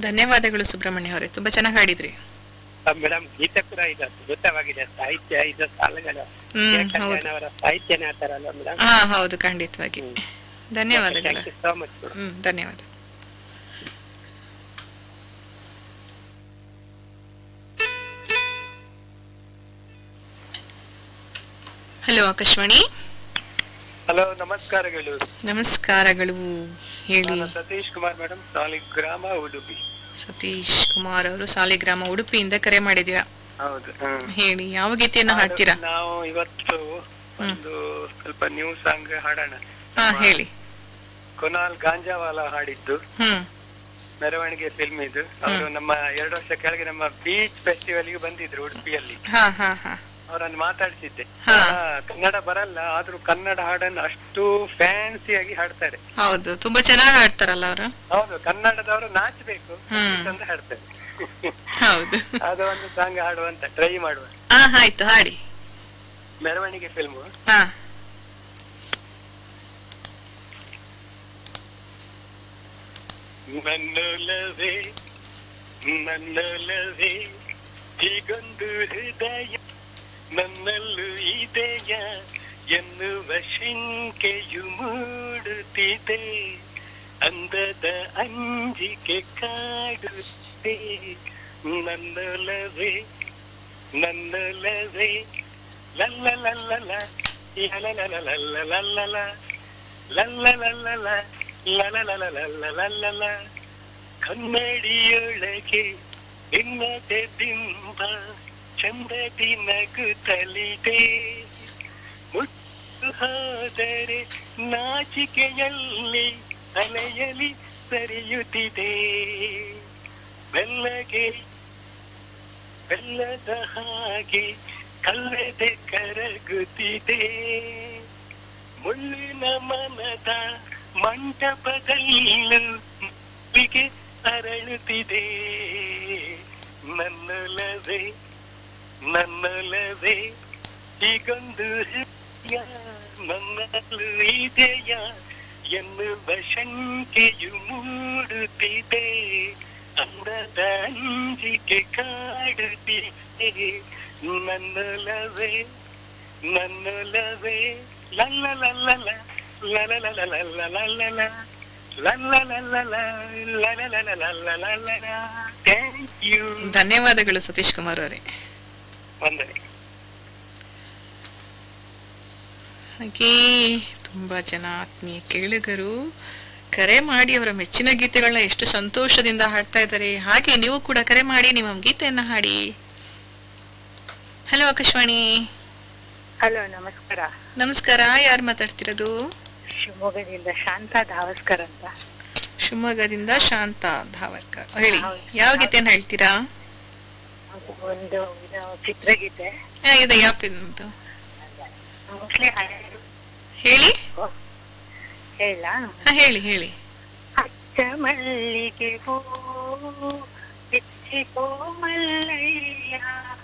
ಧನ್ಯವಾದಗಳು ಸುಬ್ರಹ್ಮಣ್ಯ ಅವರೇ ತುಂಬಾ ಚೆನ್ನಾಗಿ ಹಾಡಿದ್ರಿ ಮೇಡಮ್ ಗೀತೆ ಕೂಡ ಇದು ಅದ್ಭುತವಾಗಿದೆ ಸಾಹಿತ್ಯ ಇದು ಸಾಲುಗಳು ಹ್ಮ್ ಹೌದು ಅವರ ಸಾಹಿತ್ಯನೇ ಆ ತರ ಅಲ್ವಾ ಮೇಡಮ್ ಹಾ ಹೌದು ಖಂಡಿತವಾಗಿ ಧನ್ಯವಾದಗಳು ಥ್ಯಾಂಕ್ ಯು ಸೋ ಮಚ್ ಹ್ಮ್ ಧನ್ಯವಾದ ಹಲೋ ಆಕಾಶವಾಣಿ ಹಲೋ ನಮಸ್ಕಾರಗಳು ನಮಸ್ಕಾರಗಳು ಹೇಳಿ ನಾನು ಸತೀಶ್ ಕುಮಾರ್ ಮೇಡಮ್ ಸಾಲಿಗ್ರಾಮ ಉಡುಪಿ ಸತೀಶ್ ಕುಮಾರ್ ಅವರು ಸಾಲಿಗ್ರಾಮ ಉಡುಪಿಯಿಂದ ಕರೆ ಮಾಡಿದ್ದೀರಾ ಹೌದು ಹ್ಮ್. ಹೇಳಿ ಯಾವ ಗೀತೆಯನ್ನ ಹಾಡ್ತೀರಾ ನಾವು ಇವತ್ತು ಒಂದು ಸ್ವಲ್ಪ ನ್ಯೂ ಸಾಂಗ್ ಹಾಡೋಣ ಹಾ ಹೇಳಿ ಕುನಾಲ್ ಗಾಂಜಾವಾಲ ಹಾಡಿದ್ದು ಹ್ಮ್ ಮೆರವಣಿಗೆ ಫಿಲ್ಮ್ ಇದು ಅವರು ನಮ್ಮ ಎರಡು ವರ್ಷ ಕೆಳಗೆ ನಮ್ಮ ಬೀಚ್ ಫೆಸ್ಟಿವಲ್ ಗೆ ಬಂದಿದ್ರು ಉಡುಪಿಯಲ್ಲಿ ಹಾ ಹಾ ಹಾ ಅವರನ್ನು ಮಾತಾಡಿಸಿದ್ದೆ ಹಾ. ಆ, ಕನ್ನಡ ಬರಲ್ಲ ಆದ್ರೂ ಕನ್ನಡ ಹಾಡನ್ನು ಅಷ್ಟು ಫ್ಯಾನ್ಸಿ ಆಗಿ ಹಾಡ್ತಾರೆ ಹೌದು ತುಂಬಾ ಚೆನ್ನಾಗಿ ಹಾಡ್ತಾರಲ್ಲ ಅವರು ಹೌದು ಕನ್ನಡದವರು ನಾಚಬೇಕು ಹ್ಮ್. ಅಂತ ಹಾಡ್ತಾರೆ ಹೌದು ಅದು ಒಂದು ಸಾಂಗ್ ಹಾಡುವಂತ ಟ್ರೈ ಮಾಡುವ ಹಾ ಆಯ್ತು ಹಾಡಿ ಮೆರವಣಿಗೆ ಫಿಲ್ಮ್ ಹಾ ನನ್ನೊಲವೇ ನನ್ನೊಲವೇ ಹೀಗೊಂದು ಹೃದಯ ನನ್ನಲ್ಲೂ ಇದೆಯ ಎನ್ನುವ ಶಂಕೆಯು ಮೂಡುತ್ತಿದೆ ಅಂದದ ಅಂಜಿಕೆ ಕಾಡುತ್ತೆ ನನ್ನೊಲವೇ ನನ್ನೊಲವೇ ಲಲ್ಲ ಲಲ್ಲ ಲಲ್ಲ ಲಲ್ಲ ಲಲ್ಲಲಲ್ಲಲ ಲಲಲಲಲಲಲಲಲ ಕನ್ನಡಿಯೊಳಗೆ ನಿನ್ನದೆ ಬಿಂಬ ಚಂದದಿ ನಗುತ್ತಲಿದೆ ಮುಟ್ಟು ಹೋದರೆ ನಾಚಿಕೆಯಲ್ಲಿ ಅಲೆಯಲಿ ಸರಿಯುತ್ತಿದೆ ಬೆಲ್ಲಗೆ ಬೆಲ್ಲದ ಹಾಗೆ ಕಲ್ಲದೆ ಕರಗುತ್ತಿದೆ ಮುಳ್ಳಿನ ಮನದ ಮಂಟಪದಲ್ಲೂ ಬಿಗೆ ಅರಳುತ್ತಿದೆ ನನ್ನೊಲವೇ ನನ್ನೊಲವೇ ಹೀಗೊಂದು ಹೃದಯ ನನ್ನಲ್ಲೂ ಇದೆಯ ಎನ್ನುವ ಶಂಕೆಯು ಮೂಡುತ್ತಿದೆ ಅಂದದ ಅಂಜಿಕೆ ಕಾಡುತ್ತಿದೆ ನನ್ನೊಲವೇ ನನ್ನೊಲವೇ ಲಲ್ಲ ಲಲ್ಲ ಲಲಲಲಲಲಲಲಲ ಥ್ಯಾಂಕ್ ಯು ಧನ್ಯವಾದಗಳು ಸತೀಶ್ ಕುಮಾರ್ ಅವರೇ ವಂದನೆ ಹಾಗೆ ತುಂಬಾ ಜನ ಆತ್ಮೀಯ ಕೇಳುಗರು ಕರೆ ಮಾಡಿ ಅವರ ಮೆಚ್ಚಿನ ಗೀತೆಗಳನ್ನ ಎಷ್ಟು ಸಂತೋಷದಿಂದ ಹಾಡ್ತಾ ಇದ್ದಾರೆ ಹಾಗೆ ನೀವು ಕೂಡ ಕರೆ ಮಾಡಿ ನಿಮ್ಮ ಗೀತೆಯನ್ನ ಹಾಡಿ ಹಲೋ ಆಕಾಶವಾಣಿ ಹಲೋ ನಮಸ್ಕಾರ ನಮಸ್ಕಾರ ಯಾರು ಮಾತಾಡ್ತಿರೋದು ಶಿವಮೊಗ್ಗದಿಂದ ಶಾಂತ ಧಾವಸ್ಕರ್ ಅಂತ ಶಿವಮೊಗ್ಗದಿಂದ ಶಾಂತ ಧಾವರ್ಕರ್ ಹೇಳಿ ಹೌದು. ಯಾವ ಗೀತೆಯನ್ನ ಹೇಳ್ತೀರಾ ಅದು ಒಂದು ಇದು ಚಿತ್ರಗೀತೆ ಆ, ಇದೆ ಯಾವ ಫಿಲ್ಮ್ದು ಮೋಸ್ಟ್ಲಿ ಹೇಳಿ ಹೇಳ ಹಾ ಹೇಳಿ ಹೇಳಿ ಹಚ್ಚ ಮಲ್ಲಿಗೆ ಹೂ ಹೆಚ್ಚಿಕೋ ಮಲ್ಲಯ್ಯ